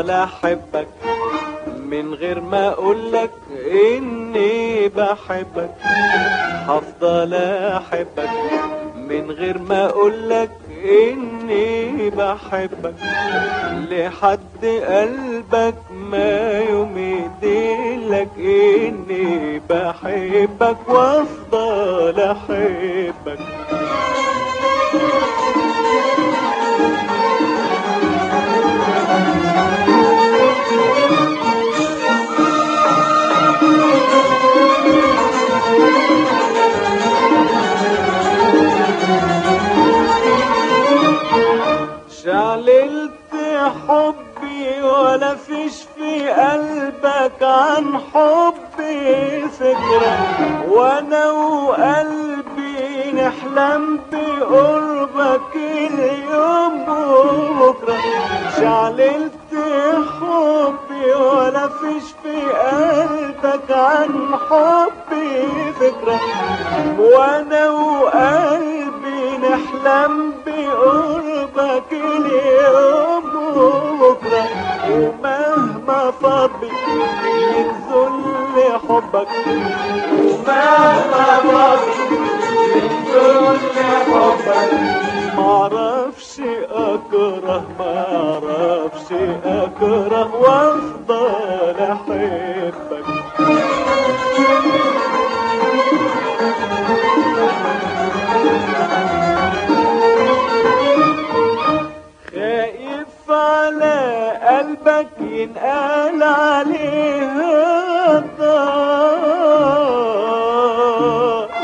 هفضل احبك من غير ما اقولك اني بحبك هفضل احبك من غير ما اقولك اني بحبك لحد قلبك ما يوم يديلك اني بحبك وافضل احبك شعللت حبي ولا فيش في قلبك عن حبي فكرة وانا وقلبي نحلم بقربك اليوم وبكرة شعللت حبي ولا فيش في قلبك عن حبي فكرة وانا وقلبي نحلم بقربك اليوم وبكرة ومهما فضي ينزل حبك ومهما فضي ينزل حبك معرفش اكره معرفش اكره وافضل احبك خايف على قلبك ينقال عليه الضار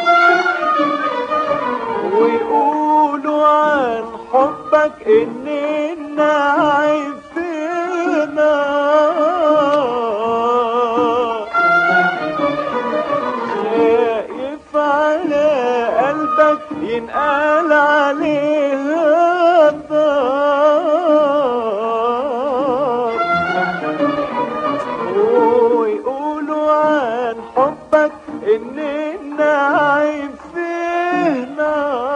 ويقولوا عن حبك اننا عايزينا خايف على قلبك ينقال عليه الضار ويقولوا عن حبك اننا عايزينا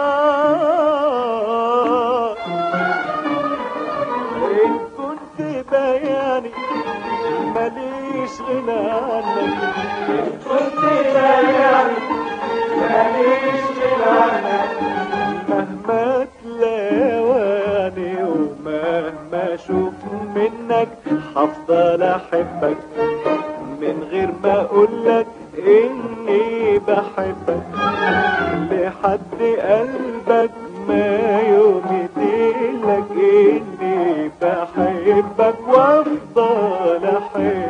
ان كنت بياني ماليش غنى عنك ان كنت بياني ماليش غنى عنك مهما تلاواني ومهما اشوف منك هفضل احبك من غير ما اقولك اني بحبك لحد قلبك ما يوم يديلك اني بحبك وافضل احبك